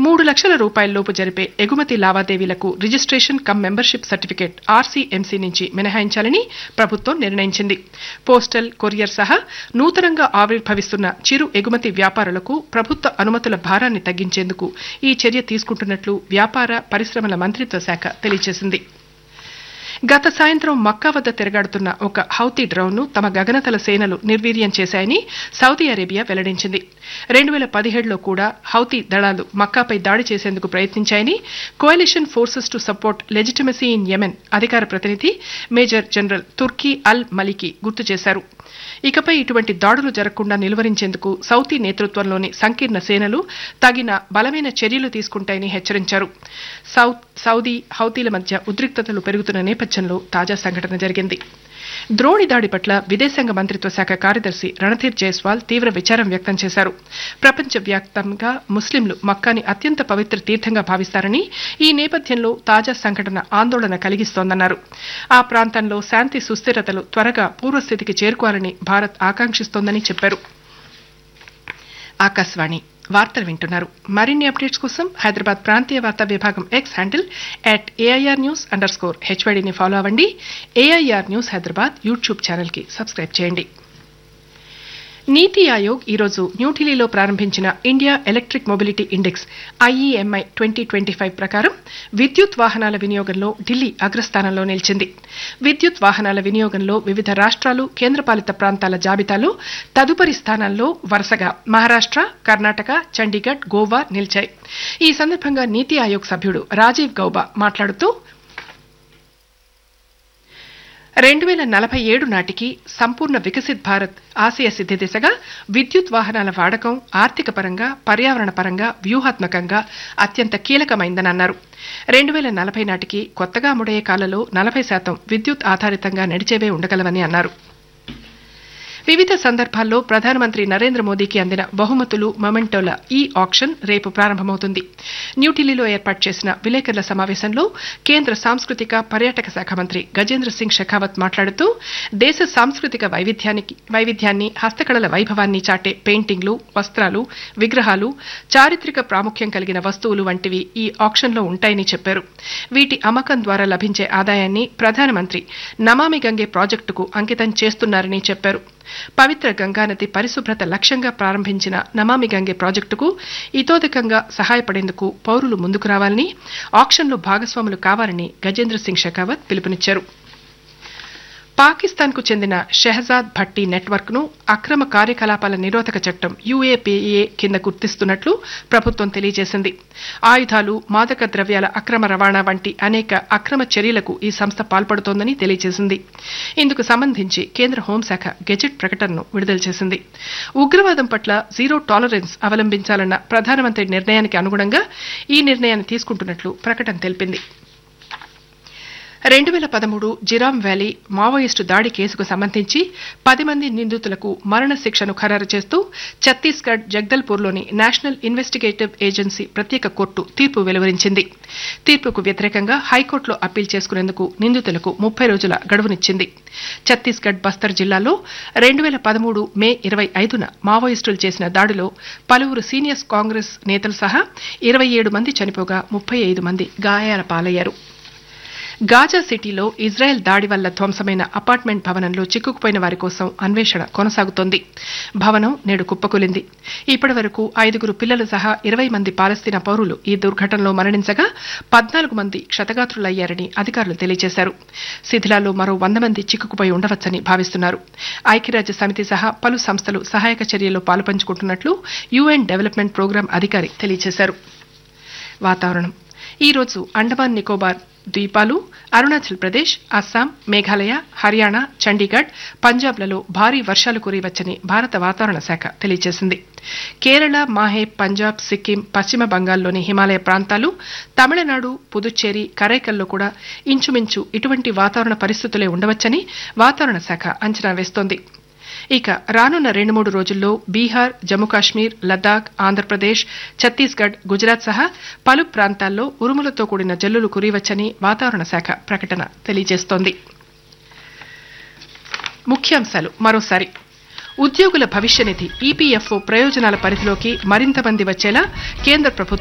మూడు లక్షల రూపాయలలోపు జరిపే ఎగుమతి లావాదేవీలకు registration cum membership certificate RCMC నుంచి మినహాయించాలని ప్రభుత్వం నిర్ణయించింది పోస్టల్ కొరియర్ సహా నూతనంగా ఆవిర్భవిస్తున్న చిరు ఎగుమతి వ్యాపారులకు ప్రభుత్వ అనుమతుల భారాన్ని తగ్గించేందుకు ఈ చర్య తీసుకుంటున్నట్లు వ్యాపార పరిశ్రమల మంత్రిత్వ శాఖ తెలియజేసింది గత సాయంత్రం మక్కా వద్ద తిరగాడుతున్న ఒక హౌతీ డ్రోన్ను తమ గగనతల సేనలు నిర్వీర్యం చేశాయని సౌదీ అరేబియా వెల్లడించింది రెండు వేల పదిహేడులో కూడా హౌతీ దళాలు మక్కాపై దాడి చేసేందుకు ప్రయత్నించాయని coalition forces to support legitimacy in Yemen అధికార ప్రతినిధి మేజర్ జనరల్ తుర్కీ అల్ మలికి గుర్తు చేశారు ఇకపై ఇటువంటి దాడులు జరగకుండా నిలువరించేందుకు సౌదీ నేతృత్వంలోని సంకీర్ణ సేనలు తగిన బలమైన చర్యలు తీసుకుంటాయని హెచ్చరించారు సౌ- సౌదీ హౌతీల మధ్య ఉద్రిక్తతలు పెరుగుతున్న నేపథ్యంలో తాజా సంఘటన జరిగింది ద్రోణి దాడి పట్ల విదేశాంగ మంత్రిత్వ శాఖ కార్యదర్శి రణధీర్ జైస్వాల్ తీవ్ర విచారం వ్యక్తం చేశారు ప్రపంచవ్యాప్తంగా ముస్లింలు మక్కాని అత్యంత పవిత్ర తీర్థంగా భావిస్తారని ఈ నేపథ్యంలో తాజా సంఘటన ఆందోళన కలిగిస్తోందన్నారు ఆ ప్రాంతంలో శాంతి సుస్థిరతలు త్వరగా పూర్వస్థితికి చేరుకోవాలని భారత్ ఆకాంక్షిస్తోందని చెప్పారు ఆకాశవాణి వార్తలు వింటున్నారు మరిన్ని అప్డేట్స్ కోసం హైదరాబాద్ ప్రాంతీయ వార్తా విభాగం X handle at AIR news underscore హెచ్వైడిని ఫాలో అవ్వండి ఏఐఆర్ న్యూస్ హైదరాబాద్ యూట్యూబ్ ఛానల్కి సబ్స్క్రైబ్ చేయండి నీతి ఆయోగ్ ఈరోజు న్యూఢిల్లీలో ప్రారంభించిన India electric mobility index IEMI twenty twenty five ప్రకారం విద్యుత్ వాహనాల వినియోగంలో ఢిల్లీ అగ్రస్థానంలో నిలిచింది విద్యుత్ వాహనాల వినియోగంలో వివిధ రాష్ట్రాలు కేంద్రపాలిత ప్రాంతాల జాబితాలో తదుపరి స్థానాల్లో వరుసగా మహారాష్ట్ర కర్ణాటక చండీగఢ్ గోవా నిలిచాయి ఈ సందర్భంగా నీతి ఆయోగ్ సభ్యుడు రాజీవ్ గౌబా మాట్లాడుతూ రెండు వేల నలభై ఏడు నాటికి సంపూర్ణ వికసిత్ భారత్ ఆశయ సిద్ధి దిశగా విద్యుత్ వాహనాల వాడకం ఆర్థిక పరంగా పర్యావరణ పరంగా వ్యూహాత్మకంగా అత్యంత కీలకమైందని అన్నారు రెండు వేల నలభై నాటికి కొత్తగా అమ్ముడయ్యే కాలలో నలభై శాతం విద్యుత్ ఆధారితంగా నడిచేవే ఉండగలవని అన్నారు వివిధ సందర్భాల్లో ప్రధానమంత్రి నరేంద్ర మోదీకి అందిన బహుమతులు మొమెంటోల ఈ ఆక్షన్ రేపు ప్రారంభమవుతుంది న్యూఢిల్లీలో ఏర్పాటు చేసిన విలేకరుల సమావేశంలో కేంద్ర సాంస్కృతిక పర్యాటక శాఖ మంత్రి గజేంద్ర సింగ్ షెకావత్ మాట్లాడుతూ దేశ సాంస్కృతిక వైవిధ్యానికి వైవిధ్యాన్ని హస్తకళల వైభవాన్ని చాటే పెయింటింగ్లు వస్త్రాలు విగ్రహాలు చారిత్రక ప్రాముఖ్యం కలిగిన వస్తువులు వంటివి ఈ ఆక్షన్లో ఉంటాయని చెప్పారు వీటి అమ్మకం ద్వారా లభించే ఆదాయాన్ని ప్రధానమంత్రి నమామి గంగే ప్రాజెక్టుకు అంకితం చేస్తున్నారని చెప్పారు పవిత్ర గంగానది పరిశుభ్రత లక్ష్యంగా ప్రారంభించిన నమామి గంగే ప్రాజెక్టుకు ఇతోధికంగా సహాయపడేందుకు పౌరులు ముందుకు రావాలని ఆక్షన్లో భాగస్వాములు కావాలని గజేంద్ర సింగ్ షెకావత్ పిలుపునిచ్చారు పాకిస్తాన్కు చెందిన షెహజాద్ భట్టి నెట్వర్క్ను అక్రమ కార్యకలాపాల నిరోధక చట్టం యుఏపీఏ కింద గుర్తిస్తున్నట్లు ప్రభుత్వం తెలియజేసింది ఆయుధాలు మాదక ద్రవ్యాల అక్రమ రవాణా వంటి అనేక అక్రమ చర్యలకు ఈ సంస్థ పాల్పడుతోందని తెలియజేసింది ఇందుకు సంబంధించి కేంద్ర హోంశాఖ గెజెట్ ప్రకటనను విడుదల చేసింది ఉగ్రవాదం పట్ల జీరో టాలరెన్స్ అవలంబించాలన్న ప్రధానమంత్రి నిర్ణయానికి అనుగుణంగా ఈ నిర్ణయాన్ని తీసుకుంటున్నట్లు ప్రకటన తెలిపింది రెండు వేల పదమూడు జిరామ్ వ్యాలీ మావోయిస్టు దాడి కేసుకు సంబంధించి పది మంది నిందితులకు మరణ శిక్షను ఖరారు చేస్తూ ఛత్తీస్గఢ్ జగ్దల్పూర్లోని నేషనల్ ఇన్వెస్టిగేటివ్ ఏజెన్సీ ప్రత్యేక కోర్టు తీర్పు వెలువరించింది తీర్పుకు వ్యతిరేకంగా హైకోర్టులో అప్పీల్ చేసుకునేందుకు నిందితులకు ముప్పై రోజుల గడువునిచ్చింది ఛత్తీస్గఢ్ బస్తర్ జిల్లాలో రెండు వేల పదమూడు మే ఇరవై ఐదున మావోయిస్టులు చేసిన దాడిలో పలువురు సీనియర్స్ కాంగ్రెస్ నేతలు సహా ఇరవై ఏడు మంది చనిపోగా ముప్పై ఐదు మంది గాయాల పాలయ్యారు గాజా సిటీలో ఇజ్రాయెల్ దాడి వల్ల ధ్వంసమైన అపార్ట్మెంట్ భవనంలో చిక్కుకుపోయిన వారి కోసం అన్వేషణ కొనసాగుతోంది భవనం నేడు కుప్పకూలింది ఇప్పటి వరకు ఐదుగురు పిల్లలు సహా ఇరవై మంది పాలస్తీనా పౌరులు ఈ దుర్ఘటనలో మరణించగా పద్నాలుగు మంది క్షతగాత్రులయ్యారని అధికారులు తెలియజేశారు శిథిలాల్లో మరో వంద మంది చిక్కుకుపోయి ఉండవచ్చని భావిస్తున్నారు ఐక్యరాజ్య సమితి సహా పలు సంస్థలు సహాయక చర్యల్లో పాలుపంచుకుంటున్నట్లు యుఎన్ డెవలప్మెంట్ ప్రోగ్రాం అధికారి తెలియజేశారు వాతావరణం ఈ రోజు అండమాన్ నికోబార్ ద్వీపాలు అరుణాచల్ ప్రదేశ్ అస్సాం మేఘాలయ హర్యానా చండీగఢ్ పంజాబ్లలో భారీ వర్షాలు కురియవచ్చని భారత వాతావరణ శాఖ తెలియజేసింది కేరళ మాహే పంజాబ్ సిక్కిం పశ్చిమ బంగాల్లోని హిమాలయ ప్రాంతాలు తమిళనాడు పుదుచ్చేరి కరైకల్లో కూడా ఇంచుమించు ఇటువంటి వాతావరణ పరిస్థితులే ఉండవచ్చని వాతావరణ శాఖ అంచనా వేస్తోంది ఇక రానున్న రెండు మూడు రోజుల్లో బీహార్ జమ్మూ కాశ్మీర్ లద్దాఖ్ ఆంధ్రప్రదేశ్ ఛత్తీస్గఢ్ గుజరాత్ సహా పలు ప్రాంతాల్లో ఉరుములతో కూడిన జల్లులు కురియవచ్చని వాతావరణ శాఖ ప్రకటన తెలియజేస్తోంది ముఖ్యాంశాలు మరోసారి ఉద్యోగుల భవిష్య నిధి ఈపీఎఫ్ఓ ప్రయోజనాల పరిధిలోకి మరింత మంది వచ్చేలా కేంద్ర ప్రభుత్వం